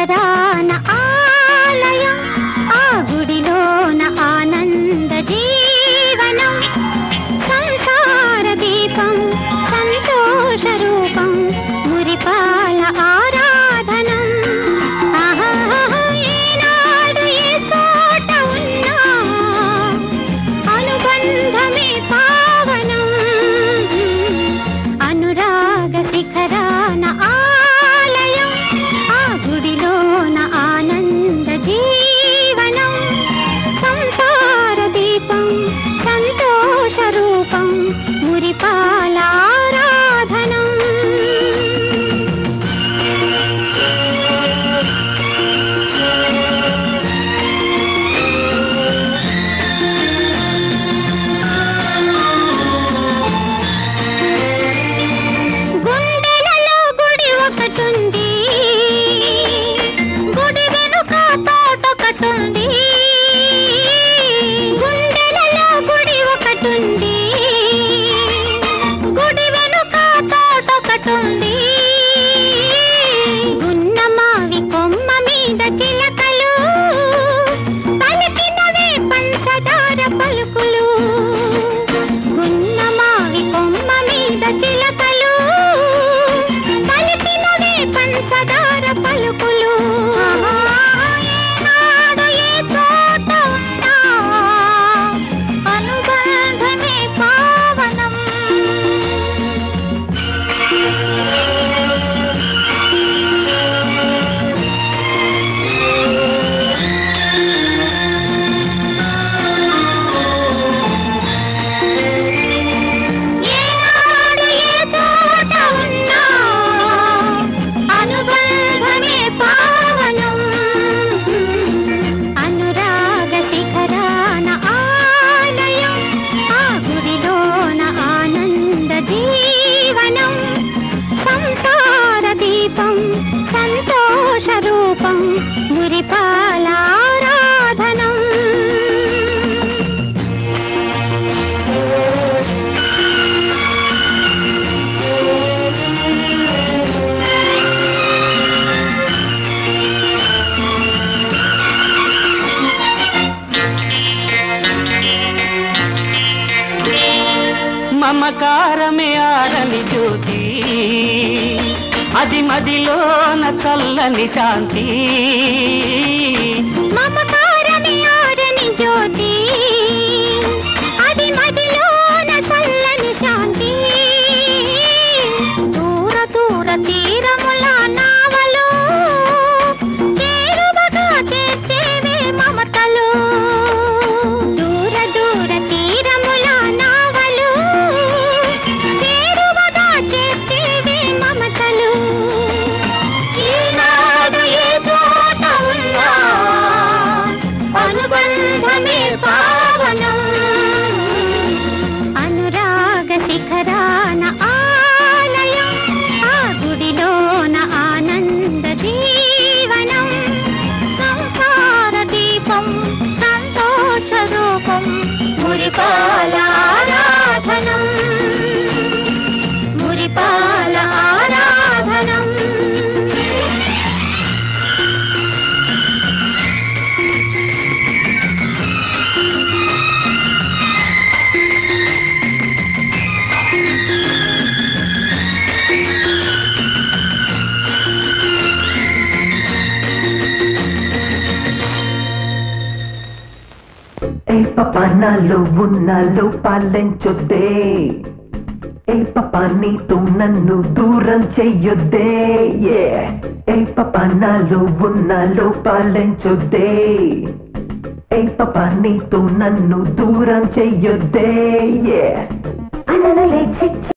శిఖరాన ఆలయం ఆ గుడిలోన ఆనంద జీవనం సంసార దీపం సంతోష రూపం మురిపాల ఆరాధనం ఆహాహా, ఏనాడు ఏ చోట ఉన్నా అనుబంధమే పావనం అనురాగ శిఖరాన ఆలయం ఆ గుడిలోన ఆనంద జీవనం సంసార దీపం సంతోష రూపం మురిపాల ఆరాధనం గుండెలలో గుడి ఒకటుంది గుడి వెనుక తోటొకటుంది గుండెలలో గుడి ఒకటుంది గుడి వెనుక తోటొకటుంది గున్నమావి కొమ్మ మీద చిలకలు పలికినవే పంచదార పలుకులు గున్నమావి కొమ్మ మీద చిలకలు పలికినవే పంచదార పలుకులు ఏనాడు ఏ చోట ఉన్నా అనుబంధమే పావనం ఏనాడు ఏ చోట ఉన్నా అనుబంధమే పావనం అనురాగ శిఖరాన ఆలయం ఆ గుడిలోన ఆనంద జీవనం సంసార దీపం సంతోష రూపం మురిపాల ఆరాధనం మమకారమే ఆడని జ్యోతి అది మదిలోన చల్లని శాంతి మమకారమే ఆరని జ్యోతి అది మదిలోన చల్లని శాంతి దూర దూర తీరముల నావలు చేరువగా చేర్చేవే మమతలు దూర దూర తీరముల నావలు చేరువగా చేర్చేవే మమతలు ఈనాడు ఏ చోట ఉన్నా అనుబంధమే పావనం అనురాగ శిఖరాన ఆలయం ఆ గుడిలోన ఆనంద జీవనం సంసార దీపం సంతోష రూపం మురిపాల ఆరాధనం మురిపాల ఆరాధనం ఏ పపానాలు ఉన్నాలు పాలించొద్దే ఏ పపా నీతో నన్ను దూరం చెయ్యొద్దే ఏ ఏ పపానాలు ఉన్నాలు పాలించొద్దే ఏ పపా నీతో నన్ను దూరం చెయ్యొద్దే ఏ అనలలే చిచ్చ